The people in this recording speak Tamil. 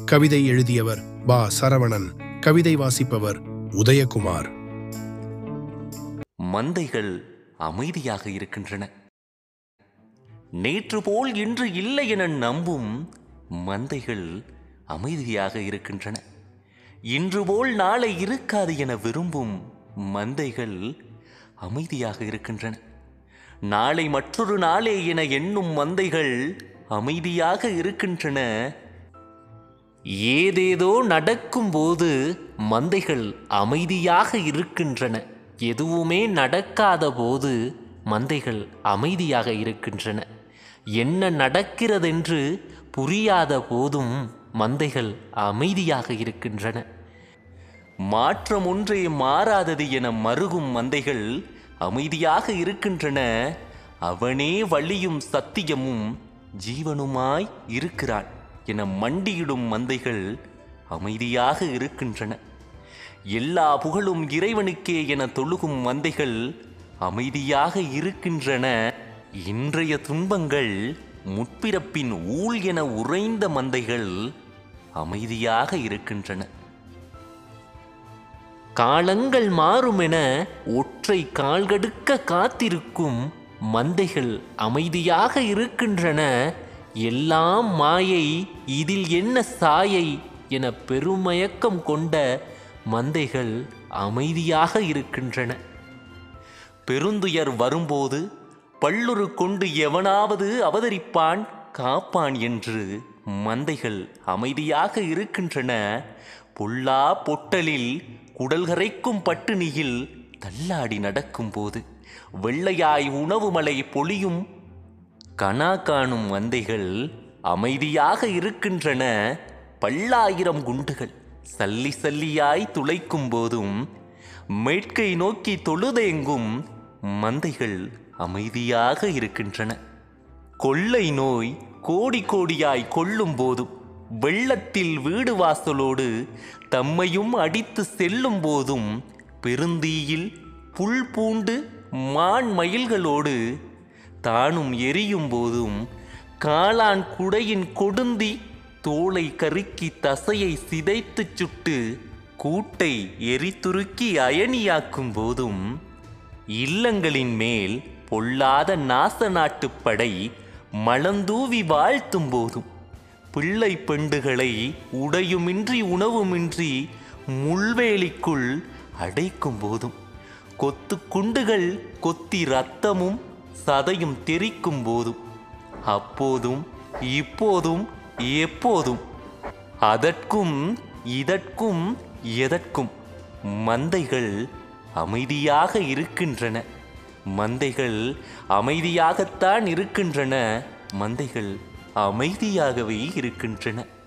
கவிதை எழுதியவர் பா சரவணன் கவிதை வாசிப்பவர் உதயகுமார் மந்தைகள் அமைதியாக இருக்கின்றன நேற்று போல் இன்று இல்லை என நம்பும் மந்தைகள் அமைதியாக இருக்கின்றன இன்று போல் நாளை இருக்காது என விரும்பும் மந்தைகள் அமைதியாக இருக்கின்றன நாளை மற்றொரு நாளே என எண்ணும் மந்தைகள் அமைதியாக இருக்கின்றன ஏதேதோ நடக்கும்போது மந்தைகள் அமைதியாக இருக்கின்றன எதுவுமே நடக்காத போது மந்தைகள் அமைதியாக இருக்கின்றன என்ன நடக்கிறதென்று புரியாத போதும் மந்தைகள் அமைதியாக இருக்கின்றன மாற்றம் ஒன்றே மாறாதது என மருகும் மந்தைகள் அமைதியாக இருக்கின்றன அவனே வழியும் சத்தியமும் ஜீவனுமாய் இருக்கிறான் என மண்டியிடும் மந்தைகள் அமைதியாக இருக்கின்றன எல்லா புகழும் இறைவனுக்கே என தொழுகும் மந்தைகள் அமைதியாக இருக்கின்றன இன்றைய துன்பங்கள் முற்பிறப்பின் ஊழ் என உறைந்த மந்தைகள் அமைதியாக இருக்கின்றன காலங்கள் மாறுமென ஒற்றை கால்கடுக்க காத்திருக்கும் மந்தைகள் அமைதியாக இருக்கின்றன எல்லாம் மாயை இதில் என்ன சாயை என பெருமயக்கம் கொண்ட மந்தைகள் அமைதியாக இருக்கின்றன பெருந்துயர் வரும்போது பல்லுரு கொண்டு எவனாவது அவதரிப்பான் காப்பான் என்று மந்தைகள் அமைதியாக இருக்கின்றன பொல்லா பொட்டலில் குடல்கரைக்கும் பட்டினியில் தள்ளாடி நடக்கும்போது வெள்ளையாய் உணவு மலை பொழியும் கனா காணும் மந்தைகள் அமைதியாக இருக்கின்றன பல்லாயிரம் குண்டுகள் சல்லி சல்லியாய் துளைக்கும் போதும் மேற்கை நோக்கி தொழுதெங்கும் மந்தைகள் அமைதியாக இருக்கின்றன கொள்ளை நோய் கோடி கோடியாய் கொள்ளும் போதும் வெள்ளத்தில் வீடு வாசலோடு தம்மையும் அடித்து செல்லும் போதும் பெருந்தீயில் புல் பூண்டு மான் மயில்களோடு தானும் எரியும் போதும் காளான் குடையின் கொடுந்தி தோலை கருக்கி தசையை சிதைத்துச் சுட்டு கூட்டை எரித்துருக்கி அயனியாக்கும் போதும் இல்லங்களின் மேல் பொல்லாத நாச நாட்டுப் படை மலந்தூவி வாழ்த்தும் போதும் பிள்ளை பெண்டுகளை உடையுமின்றி உணவுமின்றி முள்வேலிக்குள் அடைக்கும் போதும் கொத்து குண்டுகள் கொத்தி ரத்தமும் சதையும் தெறிக்கும் போதும் அப்போதும் இப்போதும் எப்போதும் அதற்கும் இதற்கும் எதற்கும் மந்தைகள் அமைதியாக இருக்கின்றன மந்தைகள் அமைதியாகத்தான் இருக்கின்றன மந்தைகள் அமைதியாகவே இருக்கின்றன